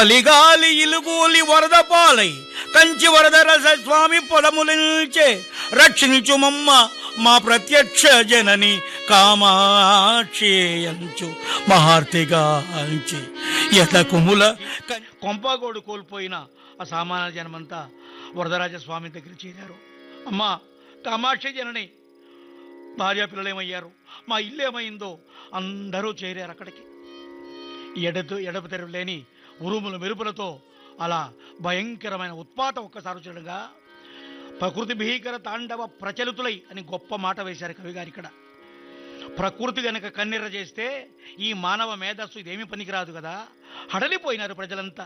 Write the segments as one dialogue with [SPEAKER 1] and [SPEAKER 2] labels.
[SPEAKER 1] కలిగాలి ఇలుగూలి వరద పాలై కంచి వరదరస స్వామి పొలములించే రక్షించు మమ్మ మా ప్రత్యక్ష జనని కామాక్షేయంచు మహార్తిగాంచి యతకుముల కొంపగోడు కోల్పోయిన ఆ సామాన్య జనమంతా వరదరాజ స్వామి దగ్గర చేరారు అమ్మా కామాక్షి జనని భార్య పిల్లలు ఏమయ్యారు మా ఇల్లు ఏమైందో అందరూ చేరారు అక్కడికి ఎడతు ఎడపు తెరువు లేని ఉరుముల మెరుపులతో అలా భయంకరమైన ఉత్పాతం ఒక్కసారి వచ్చడగా ప్రకృతి భీకర తాండవ ప్రచలితులై అని గొప్ప మాట వేశారు కవి గారు ఇక్కడ ప్రకృతి గనక కన్నెర్ర చేస్తే ఈ మానవ మేధస్సు ఇదేమీ పనికిరాదు కదా హడలిపోయినారు ప్రజలంతా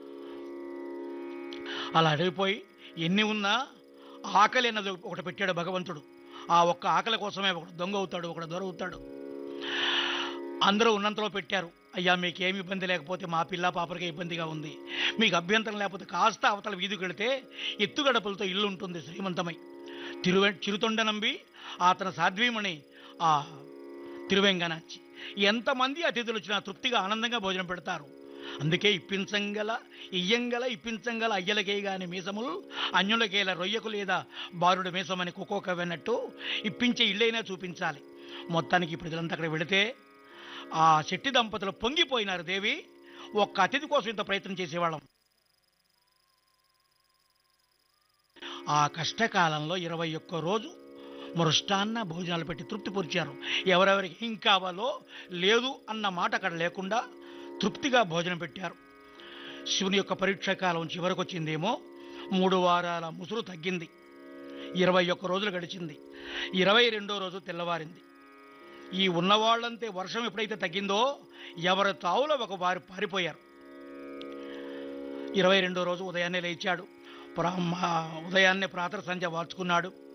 [SPEAKER 1] అలా అడవిపోయి ఎన్ని ఉన్నా ఆకలి అన్నది ఒకటి పెట్టాడు భగవంతుడు ఆ ఒక్క ఆకలి కోసమే ఒకడు దొంగ అవుతాడు ఒకడు దొర అవుతాడు అందరూ ఉన్నంతలో పెట్టారు అయ్యా మీకు ఏమి ఇబ్బంది లేకపోతే మా పిల్ల పాపలకే ఇబ్బందిగా ఉంది మీకు అభ్యంతరం లేకపోతే కాస్త అవతల వీధికి వెళితే ఎత్తుగడపలతో ఇల్లు ఉంటుంది శ్రీమంతమై తిరువె చిరుతొండ నంబి అతని సాధ్వీమణి ఆ తిరువెంగనాచి ఎంతమంది అతిథులు వచ్చినా తృప్తిగా ఆనందంగా భోజనం పెడతారు అందుకే ఇప్పించంగల ఇయ్యంగల ఇప్పించంగల అయ్యలకే గాని మీసములు అన్యులకేల రొయ్యకు లేదా బారుడు మీసమని కుకోక విన్నట్టు ఇప్పించే ఇల్లైనా చూపించాలి మొత్తానికి ప్రజలంతా అక్కడ వెళితే ఆ శెట్టి దంపతులు పొంగిపోయినారు దేవి ఒక్క అతిథి కోసం ఇంత ప్రయత్నం చేసేవాళ్ళం ఆ కష్టకాలంలో ఇరవై ఒక్క రోజు మృష్టాన్న భోజనాలు పెట్టి తృప్తి పొరిచారు ఎవరెవరికి ఏం కావాలో లేదు అన్న మాట అక్కడ లేకుండా తృప్తిగా భోజనం పెట్టారు శివుని యొక్క పరీక్ష కాలం చివరకు వచ్చిందేమో మూడు వారాల ముసురు తగ్గింది ఇరవై ఒక్క రోజులు గడిచింది ఇరవై రెండో రోజు తెల్లవారింది ఈ ఉన్నవాళ్ళంతే వర్షం ఎప్పుడైతే తగ్గిందో ఎవరి తావులో ఒక వారు పారిపోయారు ఇరవై రెండో రోజు ఉదయాన్నే లేచాడు ప్రా- మా- ఉదయాన్నే ప్రాతర సంధ్య వార్చుకున్నాడు